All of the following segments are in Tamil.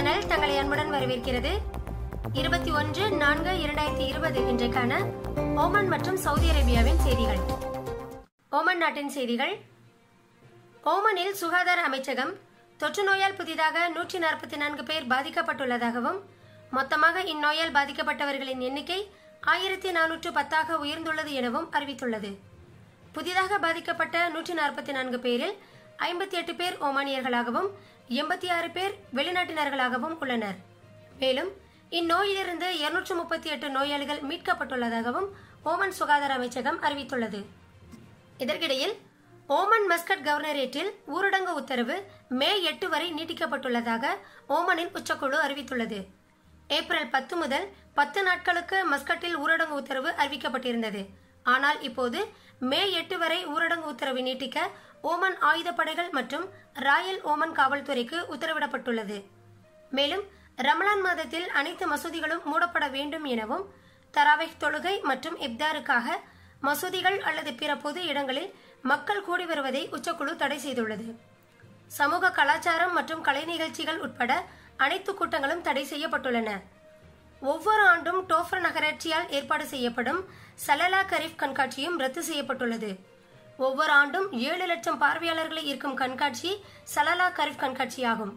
சேனல் தங்களை அன்புடன் வரவேற்கிறது இருபத்தி ஒன்று நான்கு இரண்டாயிரத்தி இருபது இன்றைக்கான ஓமன் மற்றும் சவுதி அரேபியாவின் செய்திகள் ஓமன் நாட்டின் செய்திகள் ஓமனில் சுகாதார அமைச்சகம் தொற்று நோயால் புதிதாக நூற்றி நாற்பத்தி நான்கு பேர் பாதிக்கப்பட்டுள்ளதாகவும் மொத்தமாக இந்நோயால் பாதிக்கப்பட்டவர்களின் எண்ணிக்கை ஆயிரத்தி நானூற்று பத்தாக உயர்ந்துள்ளது எனவும் அறிவித்துள்ளது புதிதாக பாதிக்கப்பட்ட நூற்றி நாற்பத்தி நான்கு பேரில் ஐம்பத்தி எட்டு பேர் ஓமானியர்களாகவும் எண்பத்தி ஆறு பேர் வெளிநாட்டினர்களாகவும் உள்ளனர் மேலும் இந்நோயிலிருந்து இருநூற்று முப்பத்தி எட்டு நோயாளிகள் மீட்கப்பட்டுள்ளதாகவும் ஓமன் சுகாதார அமைச்சகம் அறிவித்துள்ளது இதற்கிடையில் ஓமன் மஸ்கட் கவர்னரேட்டில் ஊரடங்கு உத்தரவு மே எட்டு வரை நீட்டிக்கப்பட்டுள்ளதாக ஓமனின் உச்சக்குழு அறிவித்துள்ளது ஏப்ரல் பத்து முதல் பத்து நாட்களுக்கு மஸ்கட்டில் ஊரடங்கு உத்தரவு அறிவிக்கப்பட்டிருந்தது ஆனால் இப்போது மே எட்டு வரை ஊரடங்கு உத்தரவு நீட்டிக்க ஓமன் ஆயுதப்படைகள் மற்றும் ராயல் ஓமன் காவல்துறைக்கு உத்தரவிடப்பட்டுள்ளது மேலும் ரமலான் மாதத்தில் அனைத்து மசூதிகளும் மூடப்பட வேண்டும் எனவும் தராவைக் தொழுகை மற்றும் இப்தாருக்காக மசூதிகள் அல்லது பிற பொது இடங்களில் மக்கள் கூடி வருவதை உச்சக்குழு தடை செய்துள்ளது சமூக கலாச்சாரம் மற்றும் கலை நிகழ்ச்சிகள் உட்பட அனைத்து கூட்டங்களும் தடை செய்யப்பட்டுள்ளன ஒவ்வொரு ஆண்டும் டோஃபர் நகராட்சியால் ஏற்பாடு செய்யப்படும் சலலா கரீஃப் கண்காட்சியும் ரத்து செய்யப்பட்டுள்ளது ஒவ்வொரு ஆண்டும் ஏழு லட்சம் பார்வையாளர்களை ஈர்க்கும் கண்காட்சி சலலா கரீஃப் கண்காட்சியாகும்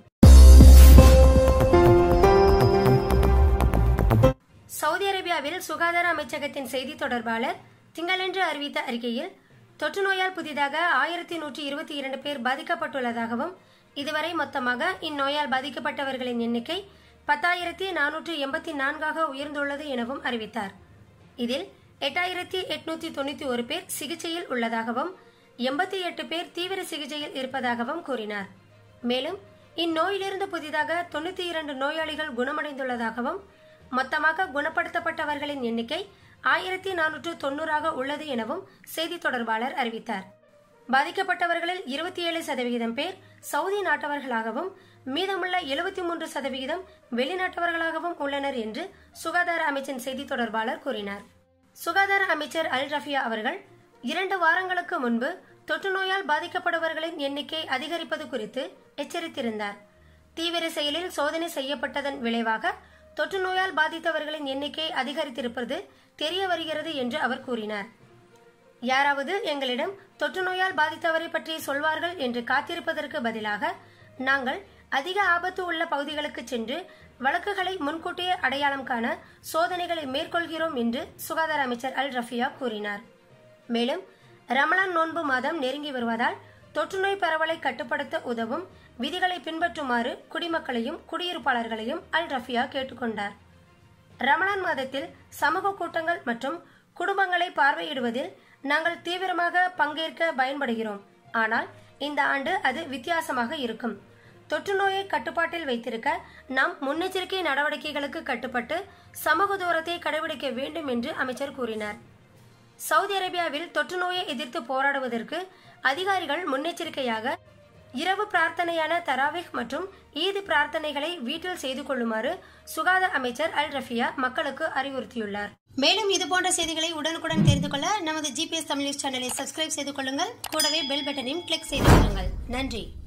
சவுதி அரேபியாவில் சுகாதார அமைச்சகத்தின் செய்தி தொடர்பாளர் திங்களன்று அறிவித்த அறிக்கையில் தொற்று நோயால் புதிதாக ஆயிரத்தி நூற்றி இருபத்தி இரண்டு பேர் பாதிக்கப்பட்டுள்ளதாகவும் இதுவரை மொத்தமாக இந்நோயால் பாதிக்கப்பட்டவர்களின் எண்ணிக்கை பத்தாயிரத்தி நானூற்று எண்பத்தி நான்காக உயர்ந்துள்ளது எனவும் அறிவித்தார் இதில் எட்டாயிரத்தி எட்நூத்தி தொண்ணூத்தி ஒரு பேர் சிகிச்சையில் உள்ளதாகவும் எண்பத்தி எட்டு பேர் தீவிர சிகிச்சையில் இருப்பதாகவும் கூறினார் மேலும் இந்நோயிலிருந்து புதிதாக தொண்ணூத்தி இரண்டு நோயாளிகள் குணமடைந்துள்ளதாகவும் மொத்தமாக குணப்படுத்தப்பட்டவர்களின் எண்ணிக்கை ஆயிரத்தி நானூற்று தொன்னூறாக உள்ளது எனவும் செய்தி தொடர்பாளர் அறிவித்தார் பாதிக்கப்பட்டவர்களில் இருபத்தி ஏழு சதவிகிதம் பேர் சவுதி நாட்டவர்களாகவும் மீதமுள்ள எழுபத்தி மூன்று சதவிகிதம் வெளிநாட்டவர்களாகவும் உள்ளனர் என்று சுகாதார அமைச்சின் செய்தி தொடர்பாளர் கூறினார் சுகாதார அமைச்சர் அல் ரஃபியா அவர்கள் இரண்டு வாரங்களுக்கு முன்பு தொற்று நோயால் பாதிக்கப்படுபவர்களின் எண்ணிக்கை அதிகரிப்பது குறித்து எச்சரித்திருந்தார் தீவிர செயலில் சோதனை செய்யப்பட்டதன் விளைவாக தொற்று நோயால் பாதித்தவர்களின் எண்ணிக்கை அதிகரித்திருப்பது தெரிய வருகிறது என்று அவர் கூறினார் யாராவது எங்களிடம் தொற்று நோயால் பாதித்தவரை பற்றி சொல்வார்கள் என்று காத்திருப்பதற்கு பதிலாக நாங்கள் அதிக ஆபத்து உள்ள பகுதிகளுக்கு சென்று வழக்குகளை முன்கூட்டியே அடையாளம் காண சோதனைகளை மேற்கொள்கிறோம் என்று சுகாதார அமைச்சர் அல் ரஃபியா கூறினார் மேலும் ரமலான் நோன்பு மாதம் நெருங்கி வருவதால் தொற்றுநோய் பரவலை கட்டுப்படுத்த உதவும் விதிகளை பின்பற்றுமாறு குடிமக்களையும் குடியிருப்பாளர்களையும் அல் ரஃபியா கேட்டுக்கொண்டார் ரமலான் மாதத்தில் சமூக கூட்டங்கள் மற்றும் குடும்பங்களை பார்வையிடுவதில் நாங்கள் தீவிரமாக பங்கேற்க பயன்படுகிறோம் ஆனால் இந்த ஆண்டு அது வித்தியாசமாக இருக்கும் தொற்று நோயை கட்டுப்பாட்டில் வைத்திருக்க நாம் முன்னெச்சரிக்கை நடவடிக்கைகளுக்கு கட்டுப்பட்டு சமூக தூரத்தை கடைபிடிக்க வேண்டும் என்று அமைச்சர் கூறினார் சவுதி அரேபியாவில் தொற்று நோயை எதிர்த்து போராடுவதற்கு அதிகாரிகள் முன்னெச்சரிக்கையாக இரவு பிரார்த்தனையான தராவிக் மற்றும் ஈது பிரார்த்தனைகளை வீட்டில் செய்து கொள்ளுமாறு சுகாதார அமைச்சர் அல் ரஃபியா மக்களுக்கு அறிவுறுத்தியுள்ளார் மேலும் இது போன்ற செய்திகளை உடனுக்குடன் தெரிந்து கொள்ள நமது ஜிபிஎஸ் தமிழ் நியூஸ் சேனலை சப்ஸ்கிரைப் செய்து கொள்ளுங்கள் கூடவே பெல் பட்டனையும் கிளிக் செய்து கொள்ளுங்கள் நன்றி